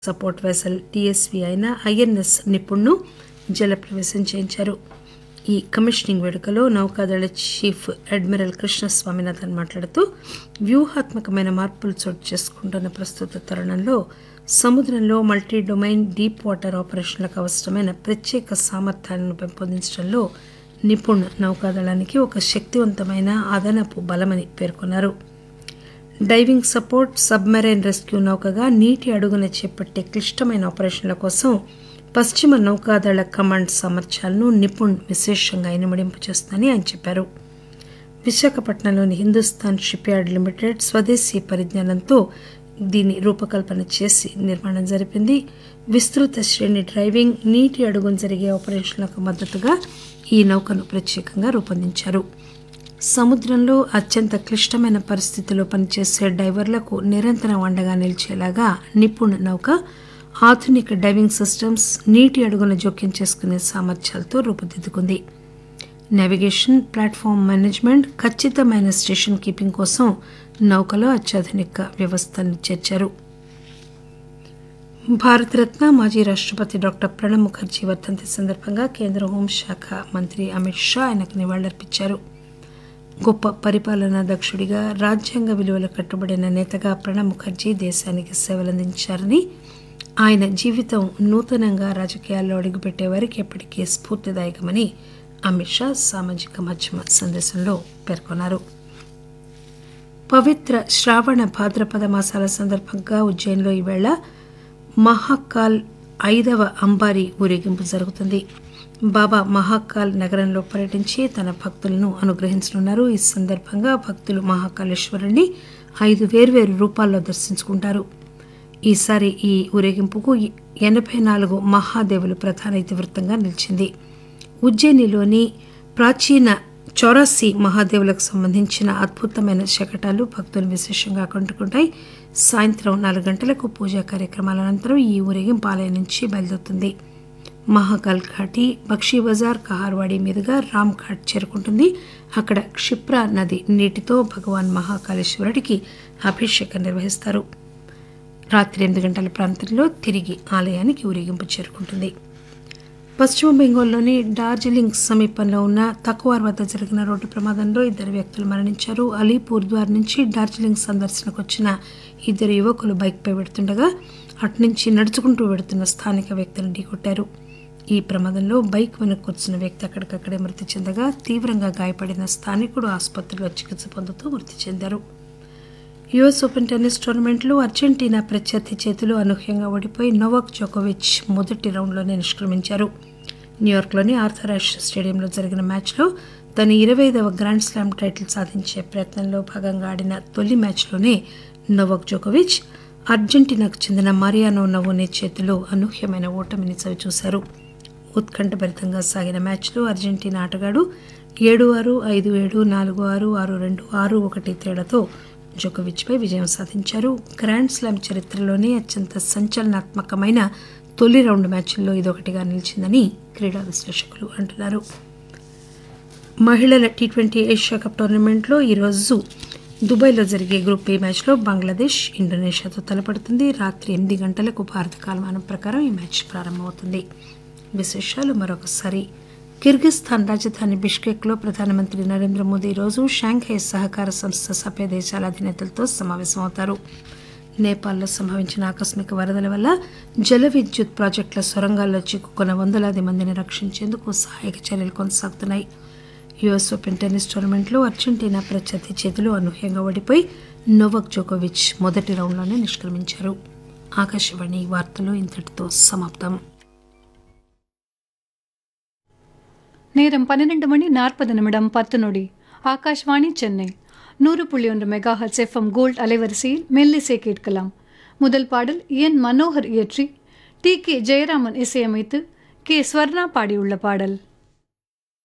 support vessel TSV అయిన INS నిపుణ్ను జలప్రవేశం చేయించారు ఈ కమిషనింగ్ వేడుకలో నౌకాదళ చీఫ్ అడ్మిరల్ కృష్ణస్వామినాథన్ మాట్లాడుతూ వ్యూహాత్మకమైన మార్పులు చోటు చేసుకుంటున్న ప్రస్తుత తరుణంలో సముద్రంలో మల్టీ డొమైన్ డీప్ వాటర్ ఆపరేషన్లకు అవసరమైన ప్రత్యేక సామర్థ్యాలను పెంపొందించడంలో నిపుణ్ నౌకాదళానికి ఒక శక్తివంతమైన అదనపు బలమని పేర్కొన్నారు డైవింగ్ సపోర్ట్ సబ్మెరైన్ రెస్క్యూ నౌకగా నీటి అడుగున చేపట్టే క్లిష్టమైన ఆపరేషన్ల కోసం పశ్చిమ నౌకాదళ కమాండ్ సామర్థ్యాలను నిపుణ్ విశేషంగా ఇనుమడింపు చేస్తుందని ఆయన చెప్పారు విశాఖపట్నంలోని హిందుస్థాన్ షిప్ యార్డ్ లిమిటెడ్ స్వదేశీ పరిజ్ఞానంతో దీని రూపకల్పన చేసి నిర్మాణం జరిపింది విస్తృత శ్రేణి డ్రైవింగ్ నీటి అడుగున జరిగే ఆపరేషన్లకు మద్దతుగా ఈ నౌకను ప్రత్యేకంగా రూపొందించారు సముద్రంలో అత్యంత క్లిష్టమైన పరిస్థితుల్లో పనిచేసే డైవర్లకు నిరంతరం అండగా నిలిచేలాగా నిపుణ్ నౌక ఆధునిక డైవింగ్ సిస్టమ్స్ నీటి అడుగున జోక్యం చేసుకునే సామర్థ్యాలతో రూపుదిద్దుకుంది నావిగేషన్ ప్లాట్ఫామ్ మేనేజ్మెంట్ ఖచ్చితమైన స్టేషన్ కీపింగ్ కోసం నౌకలో అత్యాధునిక వ్యవస్థలను చేర్చారు భారతరత్న మాజీ రాష్టపతి డాక్టర్ ప్రణబ్ ముఖర్జీ వర్ధంతి సందర్భంగా కేంద్ర హోంశాఖ మంత్రి అమిత్ షా ఆయనకు నివాళులర్పించారు గొప్ప పరిపాలనా దక్షుడిగా రాజ్యాంగ విలువలు కట్టుబడిన నేతగా ప్రణబ్ ముఖర్జీ దేశానికి సేవలందించారని ఆయన జీవితం నూతనంగా రాజకీయాల్లో అడుగుపెట్టే వారికి ఎప్పటికీ స్ఫూర్తిదాయకమని అమిత్ షా సామాజిక మాధ్యమ సందేశంలో పేర్కొన్నారు పవిత్ర శ్రావణ భాద్రపద మాసాల సందర్భంగా ఉజ్జయిన్లో ఈవేళ మహాకాల్ ఐదవ అంబారీ ఊరేగింపు జరుగుతుంది బాబా మహాకాల్ నగరంలో పర్యటించి తన భక్తులను అనుగ్రహించనున్నారు ఈ సందర్భంగా భక్తులు మహాకాళేశ్వరుణ్ణి ఐదు వేర్వేరు రూపాల్లో దర్శించుకుంటారు ఈసారి ఈ ఊరేగింపుకు ఎనభై నాలుగు మహాదేవులు ప్రధాన ఇతివృత్తంగా నిలిచింది ఉజ్జయినిలోని ప్రాచీన చౌరాసి మహాదేవులకు సంబంధించిన అద్భుతమైన శకటాలు భక్తులు విశేషంగా ఆకట్టుకుంటాయి సాయంత్రం నాలుగు గంటలకు పూజా కార్యక్రమాల అనంతరం ఈ ఊరేగింపు ఆలయం నుంచి బయలుదేరుతుంది మహాకాల్ ఘాటి బక్షీ బజార్ కహార్వాడి మీదుగా రామ్ ఘాట్ చేరుకుంటుంది అక్కడ క్షిప్రా నది నీటితో భగవాన్ మహాకాళేశ్వరుడికి అభిషేకం నిర్వహిస్తారు రాత్రి ఎనిమిది గంటల ప్రాంతంలో తిరిగి ఆలయానికి ఊరేగింపు చేరుకుంటుంది పశ్చిమ బెంగాల్లోని డార్జిలింగ్ సమీపంలో ఉన్న తక్కువార్ వద్ద జరిగిన రోడ్డు ప్రమాదంలో ఇద్దరు వ్యక్తులు మరణించారు అలీపూర్ ద్వార్ నుంచి డార్జిలింగ్ సందర్శనకు వచ్చిన ఇద్దరు యువకులు బైక్పై వెడుతుండగా అటునుంచి నడుచుకుంటూ వెడుతున్న స్థానిక వ్యక్తులను ఢీకొట్టారు ఈ ప్రమాదంలో బైక్ వెనక్కి కూర్చున్న వ్యక్తి అక్కడికక్కడే మృతి చెందగా తీవ్రంగా గాయపడిన స్థానికుడు ఆసుపత్రిలో చికిత్స పొందుతూ మృతి చెందారు యుఎస్ ఓపెన్ టెన్నిస్ టోర్నమెంట్లో అర్జెంటీనా ప్రత్యర్థి చేతులు అనూహ్యంగా ఓడిపోయి నోవాక్ జోకోవిచ్ మొదటి రౌండ్లోనే నిష్క్రమించారు న్యూయార్క్లోని ఆర్థర్ యాష్ స్టేడియంలో జరిగిన మ్యాచ్లో తన ఇరవై ఐదవ గ్రాండ్ స్లామ్ టైటిల్ సాధించే ప్రయత్నంలో భాగంగా ఆడిన తొలి మ్యాచ్లోనే నోవాక్ జోకోవిచ్ అర్జెంటీనాకు చెందిన mariano నవోనే చేతిలో అనూహ్యమైన ఓటమిని చవిచూశారు ఉత్కంఠభరితంగా సాగిన మ్యాచ్లో అర్జెంటీనా ఆటగాడు ఏడు ఆరు ఐదు ఏడు నాలుగు ఆరు ఆరు రెండు ఆరు ఒకటి తేడాతో జోకోవిచ్పై విజయం సాధించారు గ్రాండ్ స్లామ్ చరిత్రలోనే అత్యంత సంచలనాత్మకమైన తొలి రౌండ్ మ్యాచ్ల్లో ఇదొకటిగా నిలిచిందని క్రీడా విశ్లేషకులు అంటున్నారు మహిళల టీ ట్వంటీ ఏషియా కప్ టోర్నమెంట్లో ఈరోజు దుబాయ్లో జరిగే గ్రూప్ ఏ మ్యాచ్లో బంగ్లాదేశ్ ఇండోనేషియాతో తలపడుతుంది రాత్రి ఎనిమిది గంటలకు భారత కాలమానం ప్రకారం ఈ మ్యాచ్ ప్రారంభమవుతుంది విశేషాలు మరొకసారి కిర్గిస్థాన్ రాజధాని బిష్కెక్లో ప్రధానమంత్రి నరేంద్ర మోదీ ఈరోజు షాంఘై సహకార సంస్థ సభ్య దేశాల అధినేతలతో సమావేశమవుతారు నేపాల్లో సంభవించిన ఆకస్మిక వరదల వల్ల జల విద్యుత్ ప్రాజెక్టుల సొరంగాల్లో చిక్కుకున్న వందలాది మందిని రక్షించేందుకు సహాయక చర్యలు కొనసాగుతున్నాయి యుఎస్ ఓపెన్ టెన్నిస్ టోర్నమెంట్లో అర్జెంటీనా ప్రత్యర్థి చేతులు అనూహ్యంగా ఓడిపోయి నోవక్ జోకోవిచ్ మొదటి రౌండ్లోనే నిష్క్రమించారు ఆకాశవాణి వార్తలు ఇంతటితో సమాప్తం நேரம் பன்னிரண்டு மணி நாற்பது நிமிடம் பத்து நொடி ஆகாஷ்வாணி சென்னை நூறு புள்ளி ஒன்று மெகா ஹர்ட்ஸ் எஃப்எம் கோல்ட் அலைவரிசையில் மெல்லிசை கேட்கலாம் முதல் பாடல் என் மனோகர் இயற்றி டி கே ஜெயராமன் இசையமைத்து கே ஸ்வர்ணா பாடியுள்ள பாடல்